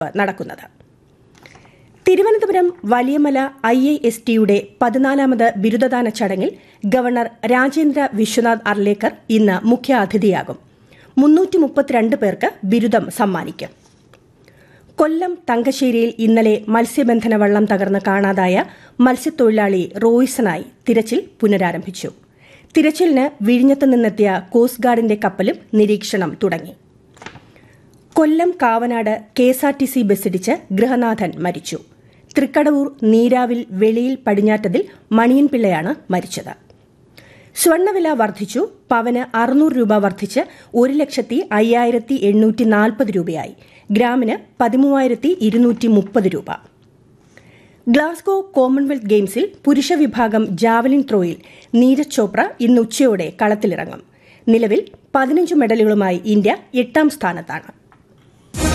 നടക്കുന്നത് Thiruvananthapuram Valiyamala I I S ടിയുടെ പതിനാലാമത് ബിരുദദാന ചടങ്ങിൽ ഗവർണർ രാജേന്ദ്ര വിശ്വനാഥ് അർലേക്കർ ഇന്ന് മുഖ്യാതിഥിയാകും മുന്നൂറ്റി മുപ്പത്തിരണ്ട് പേർക്ക് ബിരുദം സമ്മാനിക്കും കൊല്ലം തങ്കശ്ശേരിയിൽ ഇന്നലെ മത്സ്യബന്ധന വള്ളം തകർന്ന് കാണാതായ മത്സ്യത്തൊഴിലാളി റോയ്സനായി തിരച്ചിൽ പുനരാരംഭിച്ചു തിരച്ചിലിന് വിഴിഞ്ഞത്ത് നിന്നെത്തിയ കോസ്റ്റ് ഗാർഡിന്റെ കപ്പലും നിരീക്ഷണം തുടങ്ങി കൊല്ലം കാവനാട് കെഎസ്ആർടിസി ബസ്സിടിച്ച് ഗൃഹനാഥൻ മരിച്ചു തൃക്കടവൂർ നീരാവിൽ വെളിയിൽ പടിഞ്ഞാറ്റതിൽ മണിയൻപിള്ളയാണ് മരിച്ചത് സ്വർണ്ണവില വർദ്ധിച്ചു പവന് അറുന്നൂറ് രൂപ വർദ്ധിച്ച് ഒരു ലക്ഷത്തി അയ്യായിരത്തി എണ്ണൂറ്റി നാൽപ്പത് രൂപയായി ഗ്രാമിന് പതിമൂവായിരത്തി ഇരുന്നൂറ്റി മുപ്പത് രൂപ ഗ്ലാസ്ഗോ കോമൺവെൽത്ത് ഗെയിംസിൽ പുരുഷ വിഭാഗം ജാവലിൻ ത്രോയിൽ നീരജ് ചോപ്ര ഇന്ന് ഉച്ചയോടെ കളത്തിലിറങ്ങും നിലവിൽ പതിനഞ്ച് മെഡലുകളുമായി ഇന്ത്യ എട്ടാം സ്ഥാനത്താണ്